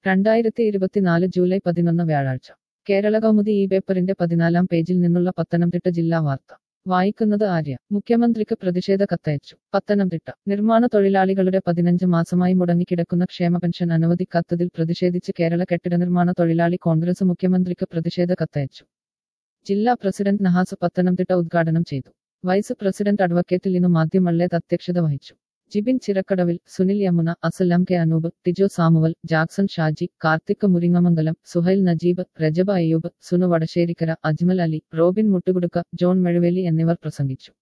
രണ്ടായിരത്തി ഇരുപത്തിനാല് ജൂലൈ പതിനൊന്ന് വ്യാഴാഴ്ച കേരള കൗമുദി ഈ പേപ്പറിന്റെ പതിനാലാം പേജിൽ നിന്നുള്ള പത്തനംതിട്ട ജില്ലാ വാർത്ത വായിക്കുന്നത് ആര്യ മുഖ്യമന്ത്രിക്ക് പ്രതിഷേധ കത്തയച്ചു പത്തനംതിട്ട നിർമ്മാണ തൊഴിലാളികളുടെ പതിനഞ്ച് മാസമായി മുടങ്ങിക്കിടക്കുന്ന ക്ഷേമ പെൻഷൻ അനുവദിക്കാത്തതിൽ പ്രതിഷേധിച്ച് കേരള കെട്ടിട നിർമ്മാണ തൊഴിലാളി കോൺഗ്രസ് മുഖ്യമന്ത്രിക്ക് പ്രതിഷേധ കത്തയച്ചു ജില്ലാ പ്രസിഡന്റ് നഹാസ് പത്തനംതിട്ട ഉദ്ഘാടനം ചെയ്തു വൈസ് പ്രസിഡന്റ് അഡ്വക്കേറ്റ് ലിനു മാധ്യമള്ളേത് അധ്യക്ഷത വഹിച്ചു ജിബിൻ ചിറക്കടവിൽ സുനിൽ യമുന അസലാം കെ അനൂപ് ടിജോ സാമുവൽ ജാക്സൺ ഷാജി കാർത്തിക് മുരിങ്ങമംഗലം സുഹൈൽ നജീബ് രജബ അയ്യൂബ് സുനു വടശ്ശേരിക്കര അജ്മൽ അലി റോബിൻ മുട്ടുകുടുക്ക ജോൺ മെഴുവേലി എന്നിവർ പ്രസംഗിച്ചു